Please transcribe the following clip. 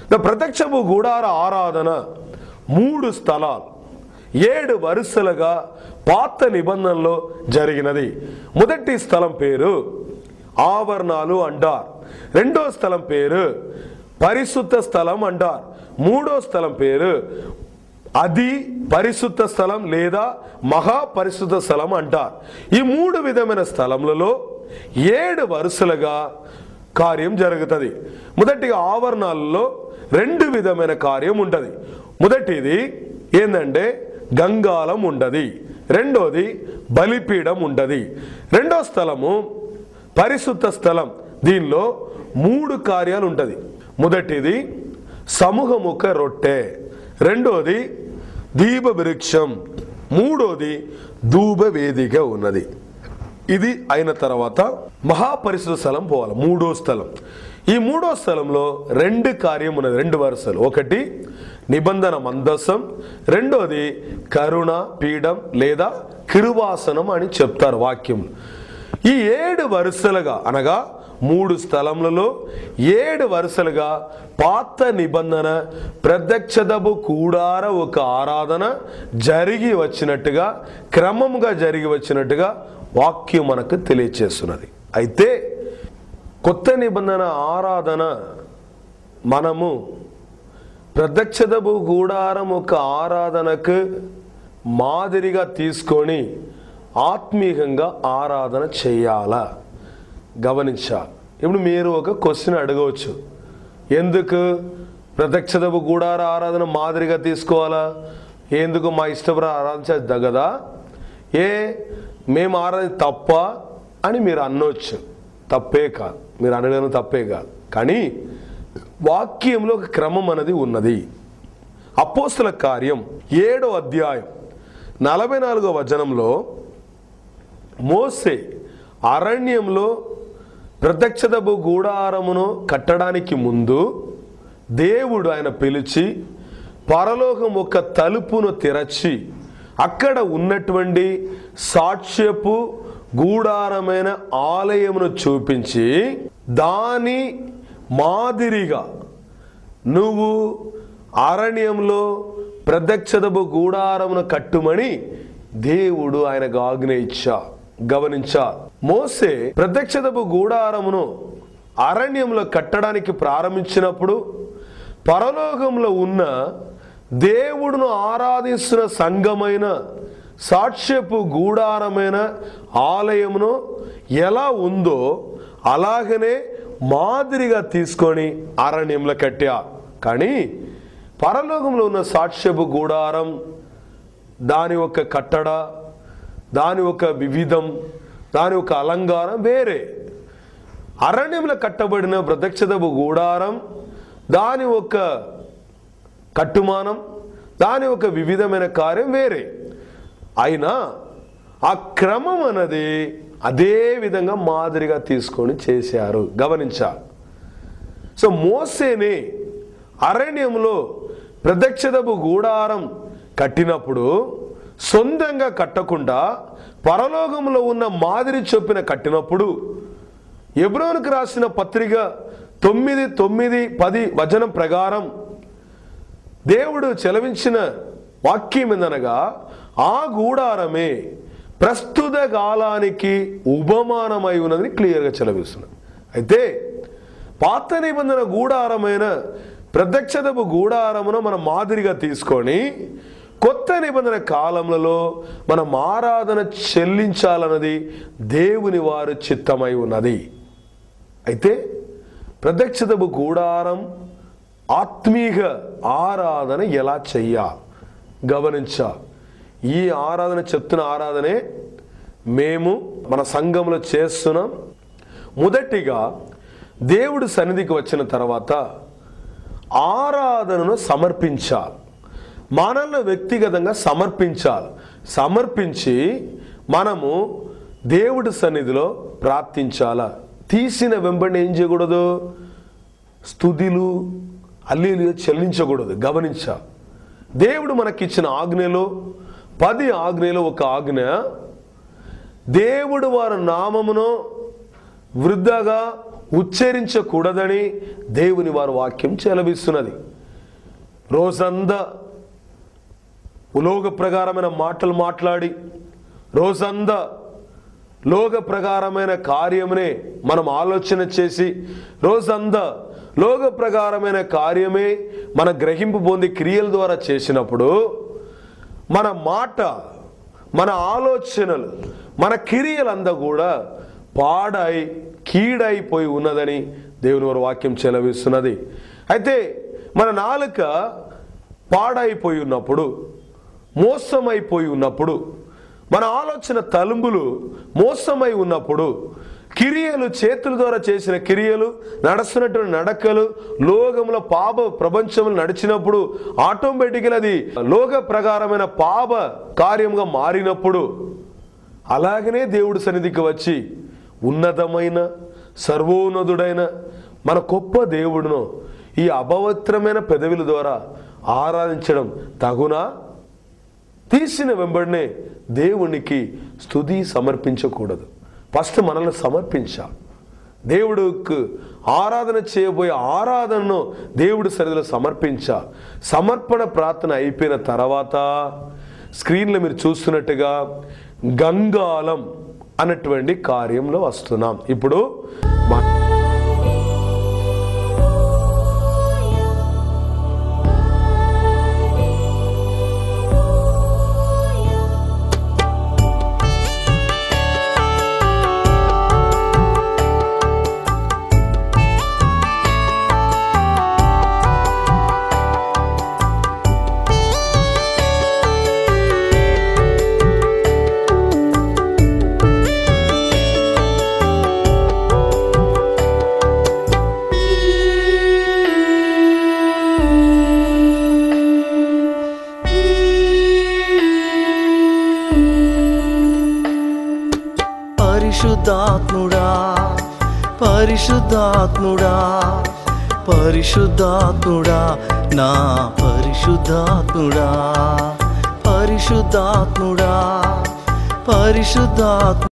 the ప్రత్యక్షపు గుడార ఆరాధన మూడు స్థలాలు ఏడు వరుసలుగా పాత నిబంధనలో జరిగినది మొదటి స్థలం పేరు ఆవరణాలు అంటారు రెండో స్థలం పేరు పరిశుద్ధ స్థలం అంటారు మూడో స్థలం పేరు అది పరిశుద్ధ స్థలం లేదా మహా పరిశుద్ధ స్థలం అంటారు ఈ మూడు విధమైన స్థలములలో ఏడు వరుసలుగా కార్యం జరుగుతుంది మొదటిగా ఆవరణాలలో రెండు విధమైన కార్యం ఉంటుంది మొదటిది ఏంటంటే గంగాలం ఉండదు రెండోది బలిపీఠం ఉండదు రెండో స్థలము పరిశుద్ధ స్థలం దీనిలో మూడు కార్యాలు ఉంటుంది మొదటిది సమూహముఖ రొట్టె రెండోది దీప వృక్షం మూడోది ధూప వేదిక ఉన్నది ఇది అయిన తర్వాత మహాపరిశుద్ధ స్థలం పోవాలి మూడో స్థలం ఈ మూడో స్థలంలో రెండు కార్యం ఉన్నది రెండు వరుసలు ఒకటి నిబంధన మందసం రెండోది కరుణ పీఠం లేదా కిరువాసనం అని చెప్తారు వాక్యం ఈ ఏడు వరుసలుగా అనగా మూడు స్థలములలో ఏడు వరుసలుగా పాత నిబంధన ప్రత్యక్షదపు కూడార ఒక ఆరాధన జరిగి వచ్చినట్టుగా క్రమముగా జరిగి వచ్చినట్టుగా వాక్యం మనకు తెలియచేస్తున్నది అయితే కొత్త నిబంధన ఆరాధన మనము ప్రత్యక్షదపు గూడారం ఒక ఆరాధనకు మాదిరిగా తీసుకొని ఆత్మీయంగా ఆరాధన చేయాలా గమనించాలి ఇప్పుడు మీరు ఒక క్వశ్చన్ అడగవచ్చు ఎందుకు ప్రత్యక్షదపు గూడార ఆరాధన మాదిరిగా తీసుకోవాలా ఎందుకు మా ఇష్టపర ఆరాధించదు కదా ఏ మేము ఆరాధన తప్ప అని మీరు అనొచ్చు తప్పే కాదు మీరు అనడం తప్పే కాదు కానీ వాక్యంలో ఒక క్రమం అనేది ఉన్నది అపోస్తుల కార్యం ఏడో అధ్యాయం నలభై నాలుగో వచనంలో మోసే అరణ్యంలో ప్రత్యక్షతపు గూడారమును కట్టడానికి ముందు దేవుడు ఆయన పిలిచి పరలోకం ఒక తలుపును తెరచి అక్కడ ఉన్నటువంటి సాక్ష్యపు గూడారమైన ఆలయమును చూపించి దాని మాదిరిగా నువ్వు అరణ్యంలో ప్రత్యక్షతపు గూడారమును కట్టుమని దేవుడు ఆయనకు ఆజ్ఞ ఇచ్చా గమనించా మోసే ప్రత్యక్షతపు గూడారమును అరణ్యంలో కట్టడానికి ప్రారంభించినప్పుడు పరలోకంలో ఉన్న దేవుడును ఆరాధిస్తున్న సంఘమైన సాక్ష్యపు గూడారమైన ఆలయమును ఎలా ఉందో అలాగనే మాదిరిగా తీసుకొని అరణ్యంలో కట్టా కానీ పరలోకంలో ఉన్న సాక్ష్యపు గూడారం దాని యొక్క కట్టడ దాని యొక్క వివిధం దాని యొక్క అలంకారం వేరే అరణ్యంలో కట్టబడిన ప్రత్యక్షతపు గూడారం దాని యొక్క కట్టుమానం దాని ఒక వివిధమైన కార్యం వేరే అయినా ఆ క్రమం అనేది అదే విధంగా మాదిరిగా తీసుకొని చేశారు గమనించాలి సో మోసేని అరణ్యంలో ప్రత్యక్షతపు గూడారం కట్టినప్పుడు సొంతంగా కట్టకుండా పరలోకంలో ఉన్న మాదిరి చొప్పిన కట్టినప్పుడు ఎబ్రోనుకు రాసిన పత్రిక తొమ్మిది తొమ్మిది పది వచనం ప్రకారం దేవుడు చెలవించిన వాక్యం ఏందనగా ఆ గూడారమే ప్రస్తుత కాలానికి ఉపమానమై ఉన్నదని క్లియర్గా చెలవిస్తున్నాం అయితే పాత నిబంధన గూడారమైన ప్రత్యక్షతపు గూడారమును మనం మాదిరిగా తీసుకొని కొత్త నిబంధన కాలములలో మనం ఆరాధన చెల్లించాలన్నది దేవుని వారు చిత్తమై ఉన్నది అయితే ప్రత్యక్షతపు గూడారం ఆత్మీయ ఆరాధన ఎలా చెయ్యాలి గమనించా ఈ ఆరాధన చెప్తున్న ఆరాధనే మేము మన సంఘంలో చేస్తున్నాం మొదటిగా దేవుడి సన్నిధికి వచ్చిన తర్వాత ఆరాధనను సమర్పించాలి మనల్ని వ్యక్తిగతంగా సమర్పించాలి సమర్పించి మనము దేవుడి సన్నిధిలో ప్రార్థించాలా తీసిన వెంబడి ఏం చేయకూడదు స్థుతులు అల్లీలు చెల్లించకూడదు గమనించా దేవుడు మనకిచ్చిన ఆజ్ఞలో పది ఆజ్ఞలో ఒక ఆజ్ఞ దేవుడు వారి నామమును వృద్ధగా ఉచ్చరించకూడదని దేవుని వారు వాక్యం చెలవిస్తున్నది రోజందా లోక ప్రకారమైన మాటలు మాట్లాడి రోజందా లోక ప్రకారమైన కార్యమునే మనం ఆలోచన చేసి రోజందా లోక ప్రకారమైన కార్యమే మన గ్రహింపు పొంది క్రియల ద్వారా చేసినప్పుడు మన మాట మన ఆలోచనలు మన క్రియలంతా కూడా పాడై కీడైపోయి ఉన్నదని దేవుని వారి వాక్యం చెలవిస్తున్నది అయితే మన నాలుక పాడైపోయి ఉన్నప్పుడు మోసమైపోయి ఉన్నప్పుడు మన ఆలోచన తలుంబులు మోసమై ఉన్నప్పుడు కిరియలు చేతుల ద్వారా చేసిన కిరియలు నడుస్తున్నటువంటి నడకలు లోకముల పాప ప్రపంచంలో నడిచినప్పుడు ఆటోమేటిక్గా అది లోక ప్రకారమైన పాప కార్యంగా మారినప్పుడు అలాగనే దేవుడి సన్నిధికి వచ్చి ఉన్నతమైన సర్వోన్నతుడైన మన గొప్ప దేవుడును ఈ అపవిత్రమైన పెదవుల ద్వారా ఆరాధించడం తగునా తీసిన వెంబడినే దేవునికి స్తుతి సమర్పించకూడదు ఫస్ట్ మనల్ని సమర్పించాలి దేవుడికి ఆరాధన చేయబోయే ఆరాధనను దేవుడి సరిధిలో సమర్పించా సమర్పణ ప్రార్థన అయిపోయిన తర్వాత స్క్రీన్లో మీరు చూస్తున్నట్టుగా గంగాలం అన్నటువంటి కార్యంలో వస్తున్నాం ఇప్పుడు మా పరిశుద్ధాత్ముడా పరిశుద్ధాత్ముడా పరిశుద్ధాత్ముడా నా పరిశుద్ధాత్ముడా పరిశుద్ధాత్ముడా పరిశుద్ధాత్మ